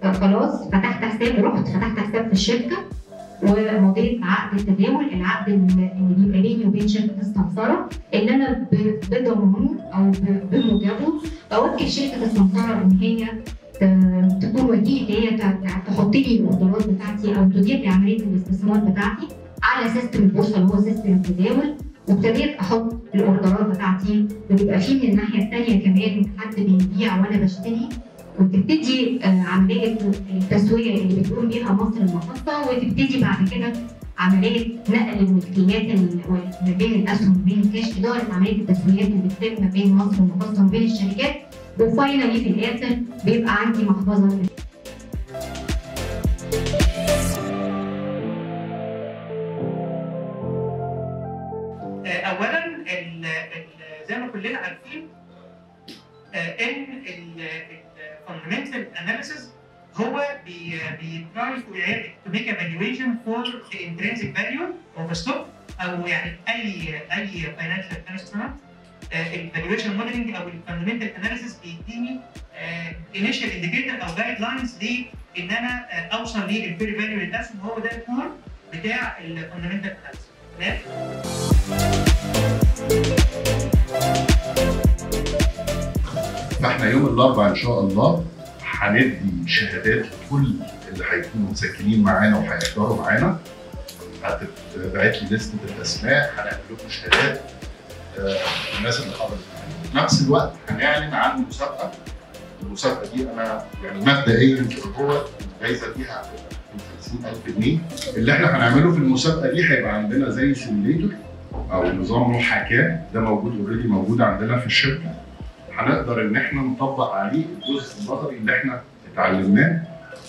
فخلاص فتحت حساب رحت فتحت حساب في الشركه ومضيت عقد التداول العقد اللي بيبقى بيني وبين شركه السمسره ان انا ب- بضمان او ب- بموجبه بوكل شركه السمسره ان هي ت- تكون وكيل هي ت- تحط لي الاوردرات بتاعتي او تدير لي عمليه الاستثمار بتاعتي على سيستم البورصه اللي هو سيستم التداول وابتديت احط الاوردرات بتاعتي وبيبقى في من الناحيه الثانيه كمان حد بيبيع وانا بشتري وتبتدي آه، عمليه التسويه اللي بتقوم بيها مصر المخصصه وتبتدي بعد كده عمليه نقل الملكيات ال- ما بين الاسهم وما بين الكاش اداره عمليه التسويات اللي بتتم ما بين مصر المخصصه وما بين الشركات وفاينلي في الاخر بيبقى عندي محفظه آه، اولا ال- ال- زي ما كلنا عارفين آه، ان الفاندمنتال اناليسيس هو بيتراي تو ميك ايفالويشن فور ذا انترنسيك فاليو اوف ستوك او يعني اي اي فاينانشال انسترومنت الفالويشن موديلنج او الفاندمنتال اناليسيس بيديني انيشال انديكيتور او جايد لاينز ل ان انا آه، اوصل للفير فاليو للاسهم هو ده الكور بتاع الفاندمنتال اناليسيس تمام فاحنا يوم الاربعاء ان شاء الله هندي شهادات لكل اللي هيكونوا مسجلين معانا وهيحضروا معانا هتتبعت لي لسته الاسماء هنعمل لكم شهادات آه، الناس اللي حضرت معانا. في نفس الوقت هنعلن عن مسابقه المسابقه دي انا يعني مبدئيا هو الجايزه فيها 50000 جنيه اللي احنا هنعمله في المسابقه دي هيبقى عندنا زي سيميليتور او نظام محاكاه ده موجود اوريدي موجود عندنا في الشركه هنقدر ان احنا نطبق عليه الجزء النظري اللي احنا اتعلمناه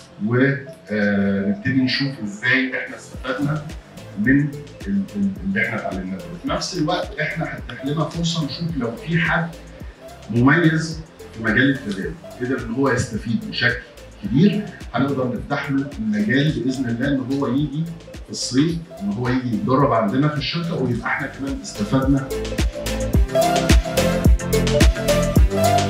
ونبتدي نشوف ازاي احنا استفدنا من ال- ال- اللي احنا اتعلمناه ده. وفي نفس الوقت احنا هتتيح لنا فرصه نشوف لو في حد مميز في مجال التداول قدر ان هو يستفيد بشكل كبير هنقدر نفتح له المجال باذن الله ان هو يجي في الصيف ان هو يجي يتدرب عندنا في الشركه ويبقى احنا كمان استفدنا